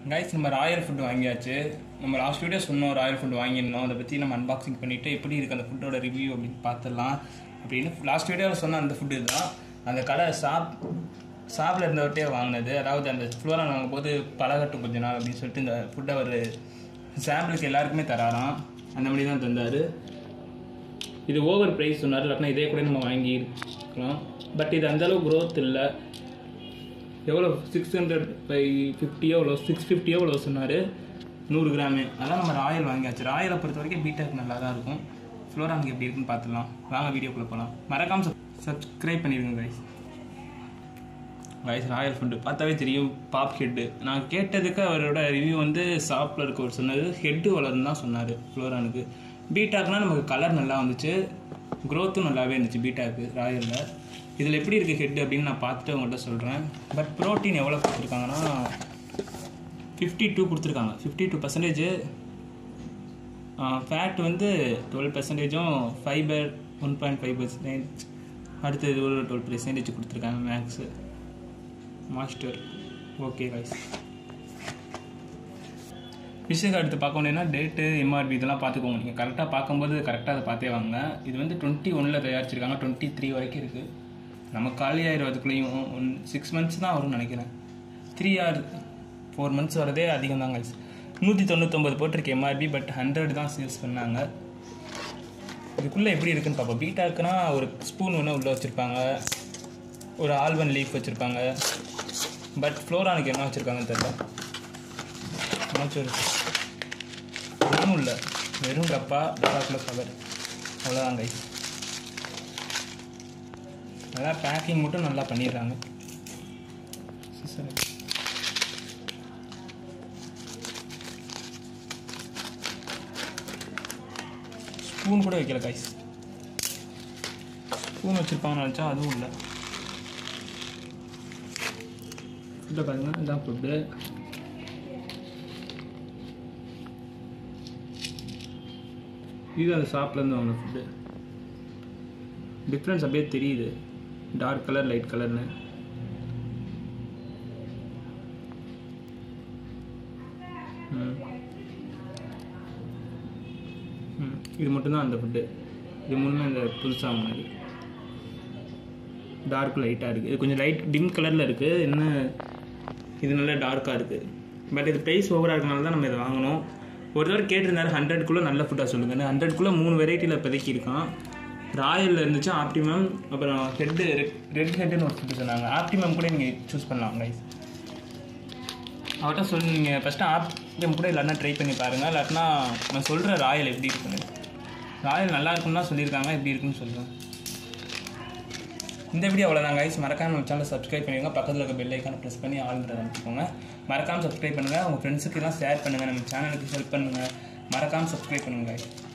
guys நம்ம Royal food வாங்கியாச்சு நம்ம லாஸ்ட் வீடியோ சொன்னோம் ராயல் ஃபுட் வாங்கியிருந்தோம் அதை பற்றி நம்ம அன்பாக்சிங் பண்ணிவிட்டு எப்படி இருக்குது அந்த ஃபுட்டோட ரிவ்யூ அப்படின்னு பார்த்துடலாம் அப்படின்னு லாஸ்ட் வீடியோவில் சொன்ன அந்த ஃபுட்டு தான் அந்த கடை ஷாப் ஷாப்பில் இருந்தவர்கிட்டே வாங்கினது அதாவது அந்த ஃப்ளோரா வாங்கும் போது பழகட்டும் கொஞ்ச நாள் அப்படின்னு சொல்லிட்டு இந்த ஃபுட்டை ஒரு சாம்பிளுக்கு எல்லாருக்குமே தராராம் அந்த மாதிரி தான் தந்தார் இது ஓவர் ப்ரைஸ் சொன்னார் இல்லாட்டினா இதே கூட நம்ம வாங்கியிருக்கலாம் பட் இது அந்தளவு க்ரோத் இல்லை எவ்வளோ சிக்ஸ் ஹண்ட்ரட் பை ஃபிஃப்டியோ எவ்வளோ சிக்ஸ் ஃபிஃப்டியோ எவ்வளோ சொன்னார் நூறு கிராமு அதான் நம்ம ராயல் வாங்கியாச்சு ராயலை பொறுத்த வரைக்கும் பீட்டாக் நல்லா தான் இருக்கும் ஃப்ளோரானுக்கு எப்படி இருக்குன்னு பார்த்துடலாம் வாங்க வீடியோக்குள்ளே போகலாம் மறக்காமல் சப்ஸ்கிரைப் பண்ணிடுங்க கைஸ் கைஸ் ராயல் ஃபுட்டு பார்த்தாவே தெரியும் பாப் ஹெட்டு நான் கேட்டதுக்கு அவரோட ரிவ்யூ வந்து ஷாப்பில் இருக்கவர் சொன்னது ஹெட்டு வளர்ந்து தான் சொன்னார் ஃப்ளோரானுக்கு பீட்டாக்னால் நமக்கு கலர் நல்லா வந்துச்சு க்ரோத்தும் நல்லாவே இருந்துச்சு பீட்டாக்கு ராயலில் இதில் எப்படி இருக்குது ஹெட் அப்படின்னு நான் பார்த்துட்டு உங்கள்கிட்ட சொல்கிறேன் பட் ப்ரோட்டீன் எவ்வளோ கொடுத்துருக்காங்கன்னா ஃபிஃப்டி டூ கொடுத்துருக்காங்க ஃபிஃப்டி டூ பர்சன்டேஜ் ஃபேட் வந்து டுவெல் பர்சன்டேஜும் fibre one point five percentage அடுத்தது ஒரு டுவெல் பர்சன்டேஜ் கொடுத்துருக்காங்க மேக்ஸு மாஸ்டர் ஓகே ரைஸ் விஷயம் எடுத்து பார்க்கணுன்னா டேட்டு எம்ஆர்பி இதெல்லாம் பார்த்துக்கோங்க நீங்கள் கரெக்டாக பார்க்கும்போது கரெக்டாக அதை பார்த்தே வாங்க இது வந்து டுவெண்ட்டி ஒனில் தயாரிச்சிருக்காங்க டுவெண்ட்டி த்ரீ வரைக்கும் இருக்குது நம்ம காலி ஆயிரத்துக்குள்ளேயும் ஒன் சிக்ஸ் மந்த்ஸ் தான் வரும்னு நினைக்கிறேன் த்ரீ ஆர் ஃபோர் மந்த்ஸ் வரதே அதிகம் தான் கைஸ் நூற்றி தொண்ணூத்தொம்பது போட்டிருக்கு எம்ஆர்பி பட் ஹண்ட்ரட் தான் சேல்ஸ் பண்ணாங்க இதுக்குள்ளே எப்படி இருக்குன்னு பார்ப்போம் பீட்டாக்குனா ஒரு ஸ்பூன் ஒன்று உள்ளே வச்சுருப்பாங்க ஒரு ஆல்பன் லீஃப் வச்சுருப்பாங்க பட் ஃப்ளோரானுக்கு என்ன வச்சுருக்காங்கன்னு தெரியல என்னாச்சும் ஒன்றும் இல்லை வெறும் டப்பா டப்பாக்குள்ள கவர் அவ்வளோதான் கைஸ் நல்லா பேக்கிங் மட்டும் நல்லா பண்ணிடுறாங்க சரி ஸ்பூன் கூட வைக்கல கைஸ் ஸ்பூன் வச்சுருப்பாங்கன்னு நினச்சா அதுவும் இல்லை ஃபுட்டை பாருங்க இதான் ஃபுட்டு இது அந்த ஷாப்லேருந்து வாங்கின ஃபுட்டு டிஃப்ரென்ஸ் அப்படியே தெரியுது டார்க் கலர் லைட் கலர்னு இது மட்டும்தான் அந்த ஃபுட்டு இது முன்னே இந்த புதுசாக முன்னாடி டார்க் லைட்டாக இருக்குது இது கொஞ்சம் லைட் டிம் கலரில் இருக்குது என்ன இது நல்லா டார்க்காக இருக்குது பட் இது ப்ரைஸ் ஓவராக இருக்கனால தான் நம்ம இதை வாங்கணும் ஒரு தடவை கேட்டிருந்தாரு ஹண்ட்ரட்குள்ளே நல்ல ஃபுட்டாக சொல்லுங்கள் ஹண்ட்ரட்குள்ளே மூணு வெரைட்டியில் இப்போதைக்கு இருக்கான் ராயலில் இருந்துச்சு ஆப்டிமம் அப்புறம் ஹெட்டு ரெட் ஹெட்டுன்னு ஒரு ஃபுட்டு சொன்னாங்க ஆப்டிமம் கூட நீங்கள் சூஸ் பண்ணலாம் கைஸ் அவர்கிட்ட சொல்லி நீங்கள் ஃபஸ்ட்டு ஆப்டிமம் கூட இல்லைன்னா ட்ரை பண்ணி பாருங்கள் இல்லாட்டினா நான் சொல்கிற ராயல் எப்படி இருக்குன்னு ராயல் நல்லா இருக்குன்னு தான் சொல்லியிருக்காங்க எப்படி இருக்குன்னு சொல்கிறேன் இந்த வீடியோ அவ்வளோதான் கைஸ் மறக்காம நம்ம சேனல் சப்ஸ்கிரைப் பண்ணிடுங்க பக்கத்தில் இருக்க பெல் ஐக்கானை ப்ரெஸ் பண்ணி ஆளுங்கிறத அமைச்சுக்கோங்க மறக்காமல் சப்ஸ்கிரைப் பண்ணுங்கள் உங்கள் ஃப்ரெண்ட்ஸுக்கெல்லாம் ஷேர் பண்ணுங்கள் நம்ம சேனலுக்கு ஹெல்ப் பண்ணுங்கள் மறக்காமல் சப்ஸ்கிரைப் பண்ணுங்கள் கைஸ்